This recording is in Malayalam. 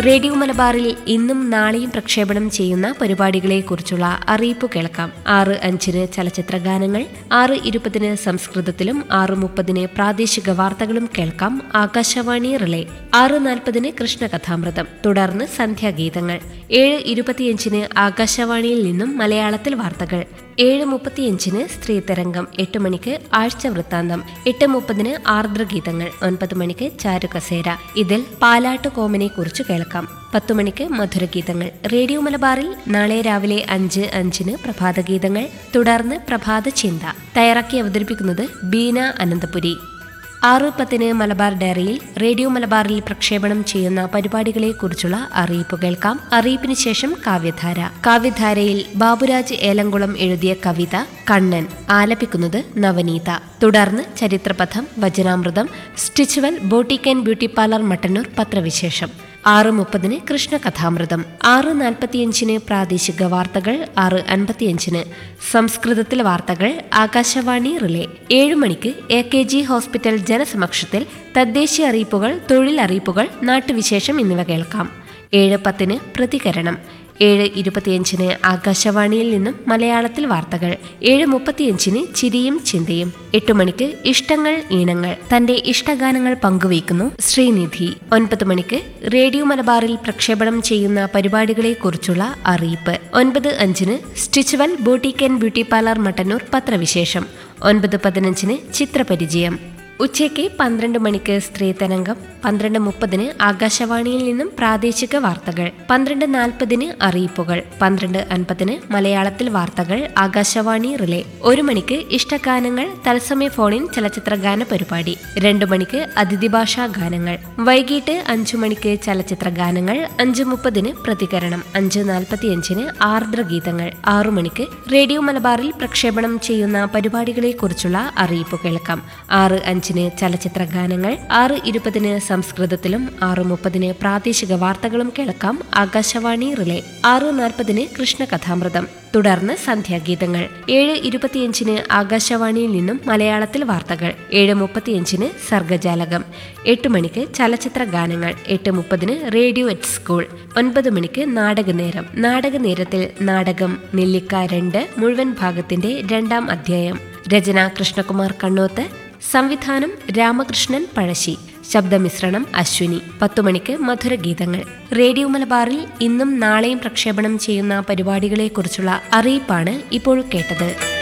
റേഡിയോ മലബാറിൽ ഇന്നും നാളെയും പ്രക്ഷേപണം ചെയ്യുന്ന പരിപാടികളെക്കുറിച്ചുള്ള അറിയിപ്പ് കേൾക്കാം ആറ് അഞ്ചിന് ചലച്ചിത്ര ഗാനങ്ങൾ ആറ് ഇരുപതിന് സംസ്കൃതത്തിലും ആറ് മുപ്പതിന് പ്രാദേശിക വാർത്തകളും കേൾക്കാം ആകാശവാണി റിലേ ആറ് നാൽപ്പതിന് കൃഷ്ണകഥാമൃതം തുടർന്ന് സന്ധ്യാഗീതങ്ങൾ ഏഴ് ഇരുപത്തിയഞ്ചിന് ആകാശവാണിയിൽ നിന്നും മലയാളത്തിൽ വാർത്തകൾ ഏഴ് മുപ്പത്തിയഞ്ചിന് സ്ത്രീ തരംഗം എട്ട് മണിക്ക് ആഴ്ച വൃത്താന്തം എട്ട് മുപ്പതിന് ആർദ്രഗീതങ്ങൾ ഒൻപത് മണിക്ക് ചാരുകസേര ഇതിൽ പാലാട്ട് കോമനെ കുറിച്ച് കേൾക്കാം പത്തു മണിക്ക് മധുരഗീതങ്ങൾ റേഡിയോ മലബാറിൽ നാളെ രാവിലെ അഞ്ച് അഞ്ചിന് പ്രഭാതഗീതങ്ങൾ തുടർന്ന് പ്രഭാത ചിന്ത തയ്യാറാക്കി അവതരിപ്പിക്കുന്നത് ബീന അനന്തപുരി ആറ് പത്തിന് മലബാർ ഡയറിയിൽ റേഡിയോ മലബാറിൽ പ്രക്ഷേപണം ചെയ്യുന്ന പരിപാടികളെക്കുറിച്ചുള്ള അറിയിപ്പ് കേൾക്കാം അറിയിപ്പിന് ശേഷം കാവ്യധാര കാവ്യധാരയിൽ ബാബുരാജ് ഏലംകുളം എഴുതിയ കവിത കണ്ണൻ ആലപിക്കുന്നത് നവനീത തുടർന്ന് ചരിത്രപഥം വചനാമൃതം സ്റ്റിച്ചുവൽ boutique and beauty parlour Mattannur പത്രവിശേഷം ആറ് മുപ്പതിന് കൃഷ്ണകഥാമൃതം ആറ് നാൽപ്പത്തിയഞ്ചിന് പ്രാദേശിക വാർത്തകൾ ആറ് അൻപത്തിയഞ്ചിന് സംസ്കൃതത്തിൽ വാർത്തകൾ ആകാശവാണി റിലേ ഏഴു മണിക്ക് എ കെ ജി ഹോസ്പിറ്റൽ ജനസമക്ഷത്തിൽ തദ്ദേശീയ അറിയിപ്പുകൾ തൊഴിൽ അറിയിപ്പുകൾ നാട്ടുവിശേഷം എന്നിവ കേൾക്കാം ഏഴ് പത്തിന് പ്രതികരണം ഏഴ് ഇരുപത്തിയഞ്ചിന് ആകാശവാണിയിൽ നിന്നും മലയാളത്തിൽ വാർത്തകൾ ഏഴ് മുപ്പത്തിയഞ്ചിന് ചിരിയും ചിന്തയും എട്ടു മണിക്ക് ഇഷ്ടങ്ങൾ ഈണങ്ങൾ തന്റെ ഇഷ്ടഗാനങ്ങൾ പങ്കുവയ്ക്കുന്നു ശ്രീനിധി ഒൻപത് മണിക്ക് റേഡിയോ മലബാറിൽ പ്രക്ഷേപണം ചെയ്യുന്ന പരിപാടികളെക്കുറിച്ചുള്ള അറിയിപ്പ് ഒൻപത് അഞ്ചിന് സ്റ്റിച്ചുവൽ boutique and beauty parlour Mattannur പത്രവിശേഷം ഒൻപത് പതിനഞ്ചിന് ചിത്രപരിചയം ഉച്ചയ്ക്ക് പന്ത്രണ്ട് മണിക്ക് സ്ത്രീ തരംഗം പന്ത്രണ്ട് മുപ്പതിന് ആകാശവാണിയിൽ നിന്നും പ്രാദേശിക വാർത്തകൾ പന്ത്രണ്ട് നാൽപ്പതിന് അറിയിപ്പുകൾ പന്ത്രണ്ട് അൻപതിന് മലയാളത്തിൽ വാർത്തകൾ ആകാശവാണി റിലേ ഒരു മണിക്ക് ഇഷ്ടഗാനങ്ങൾ തത്സമയ ഫോണിൻ ചലച്ചിത്ര ഗാന പരിപാടി രണ്ടു മണിക്ക് അതിഥി ഭാഷാ ഗാനങ്ങൾ വൈകിട്ട് അഞ്ചു മണിക്ക് ചലച്ചിത്ര ഗാനങ്ങൾ അഞ്ച് മുപ്പതിന് പ്രതികരണം അഞ്ച് നാൽപ്പത്തിയഞ്ചിന് ആർദ്രഗീതങ്ങൾ ആറു മണിക്ക് റേഡിയോ മലബാറിൽ പ്രക്ഷേപണം ചെയ്യുന്ന പരിപാടികളെക്കുറിച്ചുള്ള അറിയിപ്പ് കേൾക്കാം ആറ് അഞ്ചിന് ചലച്ചിത്ര ഗാനങ്ങൾ ആറ് ഇരുപതിന് സംസ്കൃതത്തിലും ആറ് മുപ്പതിന് പ്രാദേശിക വാർത്തകളും കേൾക്കാം ആകാശവാണി റിലേ ആറ് നാൽപ്പതിന് കൃഷ്ണകഥാമൃതം തുടർന്ന് സന്ധ്യാഗീതങ്ങൾ ഏഴ് ഇരുപത്തിയഞ്ചിന് ആകാശവാണിയിൽ നിന്നും മലയാളത്തിൽ വാർത്തകൾ ഏഴ് മുപ്പത്തിയഞ്ചിന് സർഗജാലകം എട്ട് മണിക്ക് ചലച്ചിത്ര ഗാനങ്ങൾ എട്ട് മുപ്പതിന് റേഡിയോ എറ്റ് സ്കൂൾ ഒൻപത് മണിക്ക് നാടകനേരം നാടകനേരത്തിൽ നാടകം നെല്ലിക്ക രണ്ട് മുഴുവൻ ഭാഗത്തിന്റെ രണ്ടാം അധ്യായം രചന കൃഷ്ണകുമാർ കണ്ണോത്ത് സംവിധാനം രാമകൃഷ്ണൻ പഴശ്ശി ശബ്ദമിശ്രണം അശ്വിനി പത്തുമണിക്ക് മധുരഗീതങ്ങൾ റേഡിയോ മലബാറിൽ ഇന്നും നാളെയും പ്രക്ഷേപണം ചെയ്യുന്ന പരിപാടികളെക്കുറിച്ചുള്ള അറിയിപ്പാണ് ഇപ്പോൾ കേട്ടത്